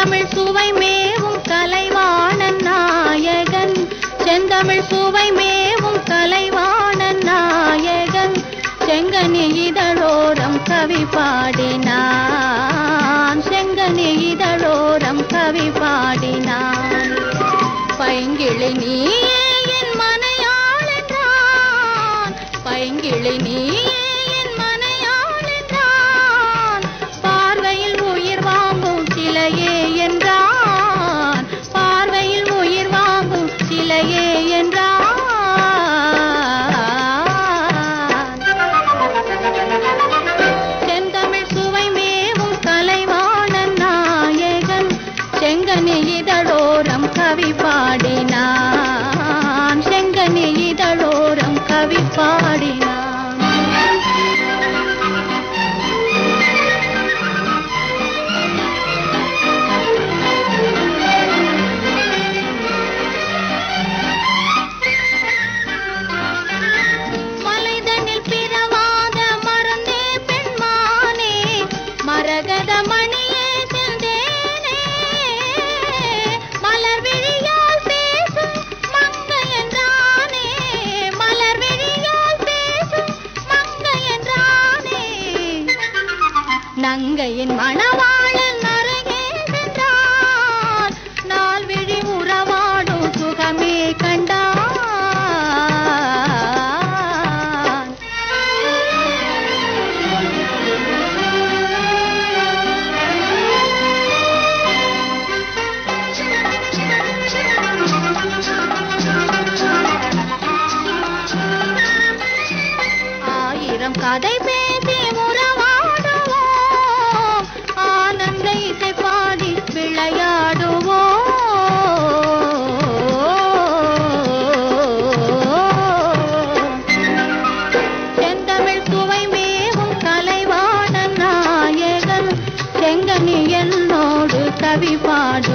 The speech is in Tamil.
செந்தமிழ் சுவை மேவும் கலைவாணன் நாயகன் செந்தமிழ் சுவை மேவும் கலைவாணன் நாயகன் செங்கனி இதழோரம் கவி பாடினான் செங்கனி இதழோரம் கவி பாடினான் பைங்கிளி நீயே என் மனையாளென்றான் பைங்கிளி நீயே என் மனையாளென்றான் பார்வையில் உயிர் வாங்கும் சிலையே என்றான் பார்வையில் உயிர் வாங்கும் சிலையே என்றான் செந்தமிழ் சுவை மேவும் கலைவாணன் நாயகன் செங்கனி இதழோரம் கவி பாடினான் செங்கனி இதழோரம் கவி பாடினான் மலைதனில் பிறவாத மறந்தே பெண்மானே மரகத மணியே செந்தேனே மலர் விழியால் பேசும் மங்கை என்றானே மலர் விழியால் பேசும் மங்கை என்றானே நங்கையின் மணவாளன் அருகே சென்றான் நாள் விழி உறவாடும் சுகமே கண்டான் ஆயிரம் கதை பேசி உறவாடுவோம் ஆனந்த இசை பாடி விளையாடுவோம் செந்தமிழ் சுவை மேவும் கலைவாணன் நாயகன் செங்கனி என்னோடு கவி பாடு